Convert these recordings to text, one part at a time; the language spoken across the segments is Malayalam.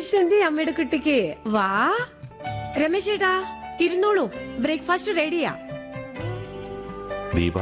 കൃഷ്ണന്റെ അമ്മയുടെ കുട്ടിക്ക് വാ രമേശ് ചേട്ടാ ഇരുന്നോളൂ ബ്രേക്ക്ഫാസ്റ്റ് റെഡിയാ ദീപ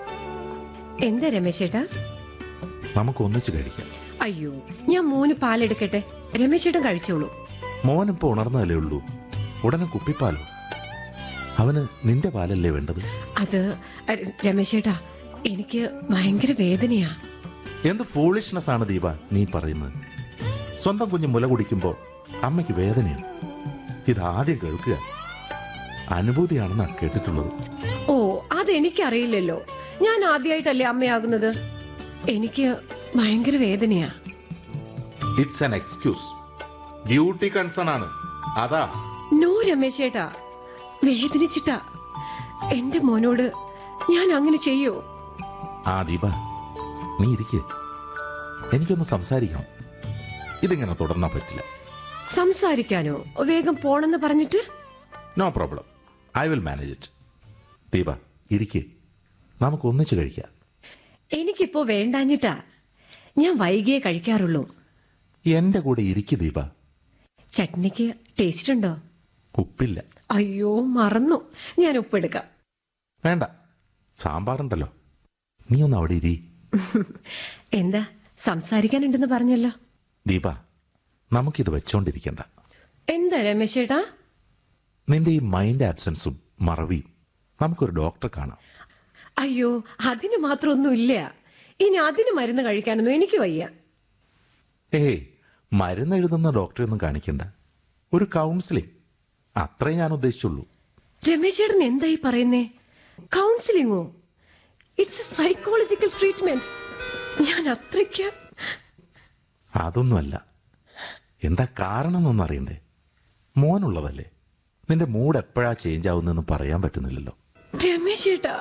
എന്താ രമേശ് ചേട്ടാ നമുക്ക് ഒന്നിച്ച് കഴിക്കാം അയ്യോ ഞാൻ മൂന്ന് പാലെടുക്കട്ടെ രമേശ് ചേട്ടൻ കഴിച്ചോളൂ മോനിപ്പോ ഉണർന്നതല്ലേ ഉള്ളൂ ഉടനെ കുപ്പിപ്പാലോ അവന് നിന്റെ പാലല്ലേ വേണ്ടത് അത് അ- രമേശ് ചേട്ടാ എനിക്ക് ഭയങ്കര വേദനയാ എന്ത് ഫൂളിഷ്നെസ് ആണ് ദീപ നീ പറയുന്നത് സ്വന്തം കുഞ്ഞ് മുല കുടിക്കുമ്പോൾ അമ്മയ്ക്ക് വേദനയാണ് ഇതാദ്യം കേൾക്കുക അനുഭൂതിയാണെന്നാ കേട്ടിട്ടുള്ളത് ഓ അതെനിക്കറിയില്ലല്ലോ ഞാൻ ആദ്യമായിട്ടല്ലേ അമ്മയാകുന്നത് എനിക്ക് ഭയങ്കര വേദനയാ it's an excuse duty concern ആണ് അതാ നോ രമേശ് ചേട്ടാ വേദനിച്ചിട്ടാ എന്റെ മോനോട് ഞാൻ അങ്ങനെ ചെയ്യോ ആ ദീപ നീ ഇരിക്കേ എനിക്കൊന്ന് സംസാരിക്കണം ഇതിങ്ങനെ തുടർന്നാ പറ്റില്ല സംസാരിക്കാനോ വേഗം പോണെന്ന് പറഞ്ഞിട്ട് no problem I will manage it Deepa ഇരിക്കേ നമുക്ക് ഒന്നിച്ച് കഴിക്കാം എനിക്കിപ്പോ വേണ്ടാഞ്ഞിട്ടാ ഞാൻ വൈകിയേ കഴിക്കാറുള്ളൂ എന്റെ കൂടെ ഇരിക്കു ദീപ ചട്നിക്ക് ടേസ്റ്റ് ഉണ്ടോ ഉപ്പില്ല അയ്യോ മറന്നു ഞാൻ ഉപ്പെടുക്കാം വേണ്ട സാമ്പാറുണ്ടല്ലോ നീ ഒന്ന് അവിടെ ഇരി എന്താ സംസാരിക്കാനുണ്ടെന്ന് പറഞ്ഞല്ലോ ദീപ നമുക്കിത് വെച്ചോണ്ടിരിക്കണ്ട എന്താ രമേശ് ചേട്ടാ നിന്റെ ഈ മൈൻഡ് ആബ്സെൻസും മറവിയും നമുക്കൊരു ഡോക്ടറെ കാണാം അയ്യോ അതിന് മാത്രമൊന്നും ഇല്ല ഇനി അതിന് മരുന്ന് കഴിക്കാനൊന്നും എനിക്ക് വയ്യ ഏയ് മരുന്ന് എഴുതുന്ന ഡോക്ടറെ ഒന്നും കാണിക്കണ്ട ഒരു കൗൺസിലിംഗ് അത്രേ ഞാൻ ഉദ്ദേശിച്ചുള്ളൂ രമേശ് ചേട്ടൻ എന്തായി പറയുന്നേ കൗൺസിലിങ്ങോ ഇറ്റ്സ് എ സൈക്കോളജിക്കൽ ട്രീറ്റ്മെന്റ് ഞാൻ അത്രയ്ക്ക് അതൊന്നുമല്ല എന്താ കാരണം എന്നൊന്നും അറിയണ്ടേ മോനുള്ളതല്ലേ നിന്റെ മൂഡ് എപ്പോഴാ ചേഞ്ച് ആവുന്നെന്ന് പറയാൻ പറ്റുന്നില്ലല്ലോ രമേശ് ചേട്ടാ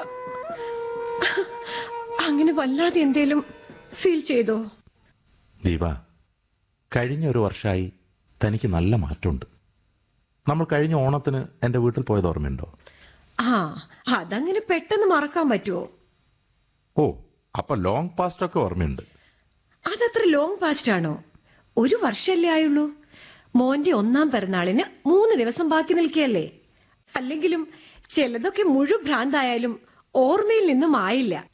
അങ്ങനെ വല്ലാതെ എന്തേലും ഫീൽ ചെയ്തോ ദീപ കഴിഞ്ഞ ഒരു വർഷമായി തനിക്ക് നല്ല മാറ്റമുണ്ട് നമ്മൾ കഴിഞ്ഞ ഓണത്തിന് എൻ്റെ വീട്ടിൽ പോയത് ഓർമ്മയുണ്ടോ ആ അതങ്ങനെ പെട്ടെന്ന് മറക്കാൻ പറ്റുമോ ഓ അപ്പൊ ലോങ് പാസ്റ്റ് ഒക്കെ ഓർമ്മയുണ്ട് അതത്ര ലോങ് പാസ്റ്റ് ആണോ ഒരു വർഷല്ലേ ആയുള്ളൂ മോന്റെ ഒന്നാം പിറന്നാളിന് മൂന്ന് ദിവസം ബാക്കി നിൽക്കുകയല്ലേ അല്ലെങ്കിലും ചിലതൊക്കെ മുഴു ഭ്രാന്തായാലും ഓർമ്മയിൽ നിന്നും ആയില്ല